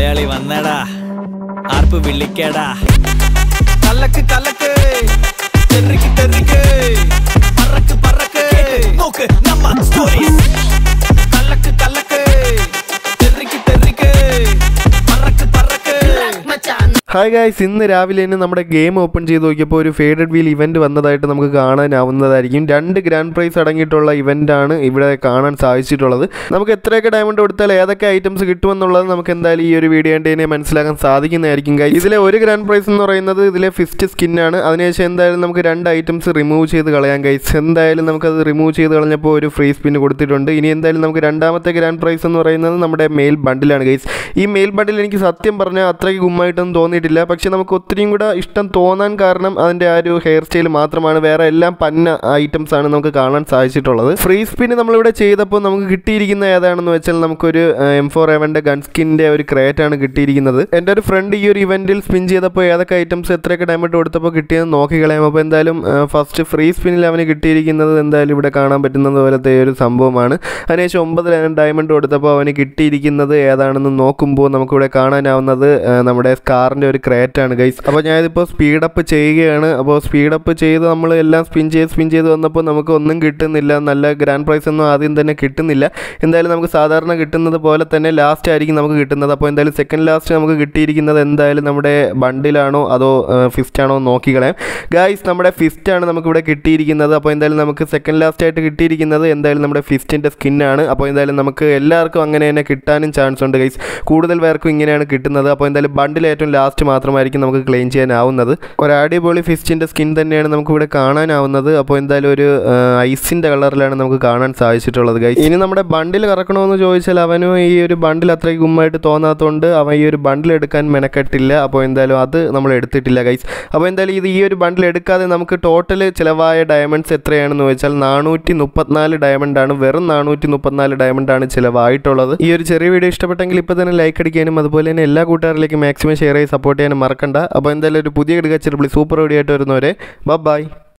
മലയാളി വന്നടാ ആർപ്പ് വിളിക്കടാ കല്ലക്ക് കല്ലക്ക് തെറിക്ക് തെറിക്ക് പറക്ക് പറക്ക് നോക്ക് നമ്മ സ്റ്റോറീസ് കല്ലക്ക് കല്ലക്ക് തെറിക്ക് തെറിക്ക് പറക്ക് പറക്ക് ഹായ് ഗായ്സ് ഇന്ന് രാവിലെ തന്നെ നമ്മുടെ ഗെയിം ഓപ്പൺ ചെയ്ത് നോക്കിയപ്പോൾ ഒരു ഫേഡഡ് വീൽ ഇവന്റ് വന്നതായിട്ട് നമുക്ക് കാണാനാവുന്നതായിരിക്കും രണ്ട് ഗ്രാൻഡ് പ്രൈസ് അടങ്ങിയിട്ടുള്ള ഇവന്റ് ആണ് ഇവിടെ കാണാൻ സാധിച്ചിട്ടുള്ളത് നമുക്ക് എത്രയൊക്കെ ഡയമണ്ട് കൊടുത്താൽ ഏതൊക്കെ ഐറ്റംസ് കിട്ടുമെന്നുള്ളത് നമുക്ക് എന്തായാലും ഈ ഒരു വീഡിയോ തന്നെ മനസ്സിലാക്കാൻ സാധിക്കുന്നതായിരിക്കും ഗൈസ് ഇതിലെ ഒരു ഗ്രാൻഡ് പ്രൈസ് എന്ന് പറയുന്നത് ഇതിലെ ഫിസ്റ്റ് സ്കിന്നാണ് അതിനുശേഷം എന്തായാലും നമുക്ക് രണ്ട് ഐറ്റംസ് റിമൂവ് ചെയ്ത് കളയാം ഗൈസ് എന്തായാലും നമുക്കത് റിമൂവ് ചെയ്ത് കളഞ്ഞപ്പോൾ ഒരു ഫ്രീ സ്പിൻ കൊടുത്തിട്ടുണ്ട് ഇനി എന്തായാലും നമുക്ക് രണ്ടാമത്തെ ഗ്രാൻഡ് പ്രൈസ് എന്ന് പറയുന്നത് നമ്മുടെ മെയിൽ ബണ്ടിലാണ് ഗൈസ് ഈ മെയിൽ ബണ്ടിൽ എനിക്ക് സത്യം പറഞ്ഞാൽ അത്രയ്ക്ക് ഗുമ്മായിട്ടൊന്നും തോന്നിയിട്ടില്ല പക്ഷെ നമുക്ക് ഒത്തിരിയും കൂടെ ഇഷ്ടം തോന്നാൻ കാരണം അതിൻ്റെ ആ ഒരു ഹെയർ സ്റ്റൈൽ മാത്രമാണ് വേറെ എല്ലാം പന്ന ഐറ്റംസ് ആണ് നമുക്ക് കാണാൻ സാധിച്ചിട്ടുള്ളത് ഫ്രീ സ്പിൻ നമ്മളിവിടെ ചെയ്തപ്പോൾ നമുക്ക് കിട്ടിയിരിക്കുന്ന ഏതാണെന്ന് വെച്ചാൽ നമുക്കൊരു എം ഫോർ എവൻ്റെ ഗൺ സ്കിൻ്റെ ഒരു ക്രേറ്റ് ആണ് കിട്ടിയിരിക്കുന്നത് എൻ്റെ ഒരു ഫ്രണ്ട് ഈ ഒരു ഇവൻറ്റിൽ സ്പിൻ ചെയ്തപ്പോൾ ഏതൊക്കെ ഐറ്റംസ് എത്രയൊക്കെ ഡയമണ്ട് കൊടുത്തപ്പോൾ കിട്ടിയെന്ന് നോക്കി കളയാം അപ്പോൾ എന്തായാലും ഫസ്റ്റ് ഫ്രീ സ്പിന്നിൽ അവന് കിട്ടിയിരിക്കുന്നത് എന്തായാലും ഇവിടെ കാണാൻ പറ്റുന്നത് പോലത്തെ ഒരു സംഭവമാണ് അതിനുശേഷം ഒമ്പത് ഡയമണ്ട് കൊടുത്തപ്പോൾ അവന് കിട്ടിയിരിക്കുന്നത് ഏതാണെന്ന് നോക്കുമ്പോൾ നമുക്കിവിടെ കാണാനാവുന്നത് ആ, നമ്മുടെ സ്കാറിൻ്റെ ഒരു ക്രേറ്റ് ആണ് ഗൈസ് അപ്പോൾ ഞാനിതിപ്പോൾ സ്പീഡപ്പ് ചെയ്യുകയാണ് അപ്പോൾ സ്പീഡപ്പ് ചെയ്ത് നമ്മൾ എല്ലാം സ്പിൻ ചെയ്ത് സ്പിൻ ചെയ്ത് വന്നപ്പോൾ നമുക്ക് ഒന്നും കിട്ടുന്നില്ല നല്ല ഗ്രാൻഡ് പ്രൈസ് ഒന്നും ആദ്യം തന്നെ കിട്ടുന്നില്ല എന്തായാലും നമുക്ക് സാധാരണ കിട്ടുന്നത് പോലെ തന്നെ ലാസ്റ്റ് ആയിരിക്കും നമുക്ക് കിട്ടുന്നത് അപ്പോൾ എന്തായാലും സെക്കൻഡ് ലാസ്റ്റ് നമുക്ക് കിട്ടിയിരിക്കുന്നത് എന്തായാലും നമ്മുടെ ബണ്ടിലാണോ അതോ ഫിസ്റ്റ് ആണോ നോക്കിക്കളയാം ഗായ്സ് നമ്മുടെ ഫിസ്റ്റ് ആണ് നമുക്കിവിടെ കിട്ടിയിരിക്കുന്നത് അപ്പോൾ എന്തായാലും നമുക്ക് സെക്കൻഡ് ലാസ്റ്റ് ആയിട്ട് കിട്ടിയിരിക്കുന്നത് എന്തായാലും നമ്മുടെ ഫിസ്റ്റിൻ്റെ സ്കിന്നാണ് അപ്പോൾ എന്തായാലും നമുക്ക് എല്ലാവർക്കും അങ്ങനെ തന്നെ കിട്ടാനും ചാൻസ് ഉണ്ട് ഗൈസ് കൂടുതൽ പേർക്കും ഇങ്ങനെയാണ് കിട്ടുന്നത് അപ്പോൾ എന്തായാലും ബണ്ടിൽ ഏറ്റവും ലാസ്റ്റ് മാത്രമായിരിക്കും നമുക്ക് ക്ലെയിം ചെയ്യാനാവുന്നത് ഒരു അടിപൊളി ഫിസ്റ്റിൻ്റെ സ്കിൻ തന്നെയാണ് നമുക്ക് ഇവിടെ കാണാനാവുന്നത് അപ്പോൾ എന്തായാലും ഒരു ഐസിൻ്റെ കളറിലാണ് നമുക്ക് കാണാൻ സാധിച്ചിട്ടുള്ളത് ഗൈസ് ഇനി നമ്മുടെ ബണ്ടിൽ കറക്കണമെന്ന് ചോദിച്ചാൽ അവനും ഈ ഒരു ബണ്ടിൽ അത്രയ്ക്ക് ഗുമ്മായിട്ട് തോന്നാത്തതുകൊണ്ട് അവൻ ഈ ഒരു ബണ്ടിൽ എടുക്കാൻ മെനക്കെട്ടില്ല അപ്പോൾ എന്തായാലും അത് നമ്മൾ എടുത്തിട്ടില്ല ഗൈസ് അപ്പോൾ എന്തായാലും ഇത് ഈ ഒരു ബണ്ടിൽ എടുക്കാതെ നമുക്ക് ടോട്ടൽ ചിലവായ ഡയമണ്ട്സ് എത്രയാണെന്ന് വെച്ചാൽ നാനൂറ്റി മുപ്പത്തിനാല് ഡയമണ്ടാണ് വെറും നാനൂറ്റി മുപ്പത്തിനാല് ഡയമണ്ടാണ് ചിലവായിട്ടുള്ളത് ഈ ഒരു ചെറിയ വീഡിയോ ഇഷ്ടപ്പെട്ടെങ്കിൽ ഇപ്പോൾ തന്നെ ലൈക്ക് അടിക്കാനും അതുപോലെ തന്നെ എല്ലാ കൂട്ടുകാരിലേക്കും മാക്സിമം ഷെയർ ചെയ്ത് സപ്പോർട്ട് ചെയ്യാനും മറക്കണ്ട അപ്പോൾ എന്തായാലും ഒരു പുതിയ കിടക്കച്ചിരി സൂപ്പർ വീഡിയോ ആയിട്ട് വരുന്നവരെ ബൈ